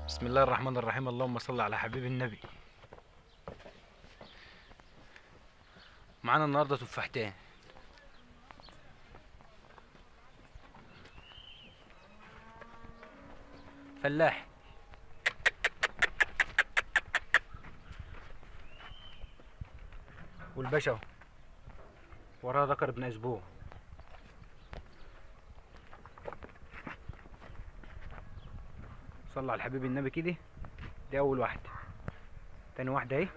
بسم الله الرحمن الرحيم اللهم صل على حبيب النبي معانا النهارده تفاحتين فلاح والباشا وراه ذكر ابن اسبوع صلى على الحبيب النبي كده دي اول واحده تاني واحده اهي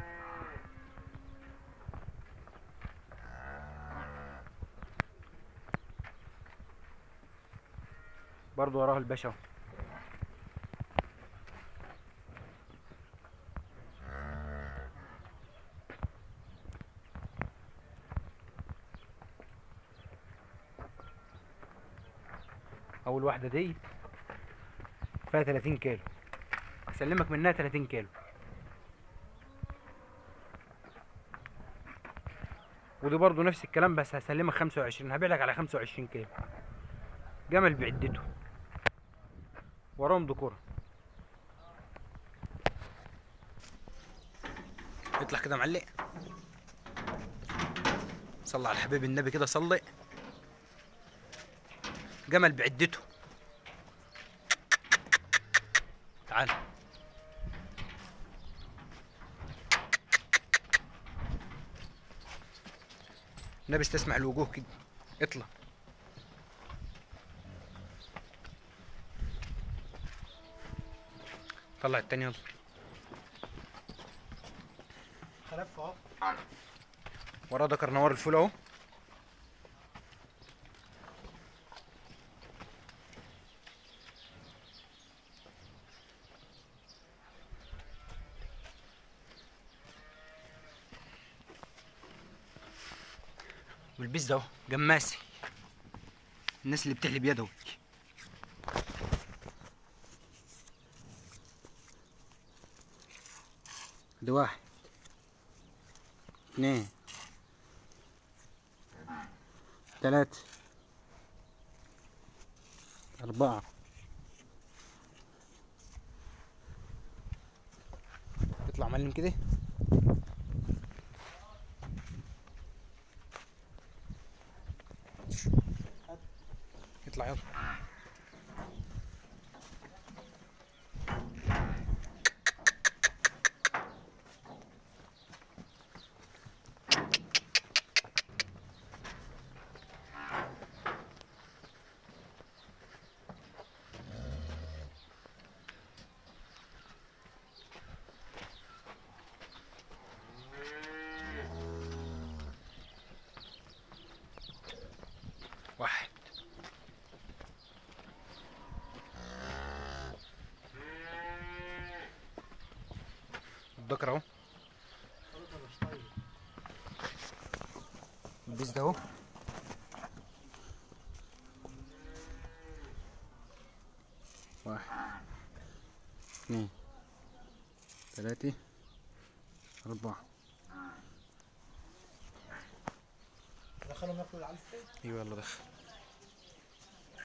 برضو وراها الباشا اهو. اول واحده دي فيها 30 كيلو هسلمك منها 30 كيلو ودي برضو نفس الكلام بس هسلمك 25 هبيع لك على 25 كيلو جمل بعدته وراهم ذكورة اطلع كده معلق صلى على الحبيب النبي كده صلي جمل بعدته تعال النبي استسمع الوجوه كده اطلع طلع التاني يلا خلف اهو وراه ده كرنوار الفول اهو والبيز ده اهو جماسي الناس اللي بتحلب يدوي ده واحد اثنين ثلاثة أربعة اطلع معلم كده اطلع يلا واحد الذكر اهو البيز ده اهو واحد اثنين ثلاثة أربعة دخلهم ياكلوا العلف ايوه يلا دخل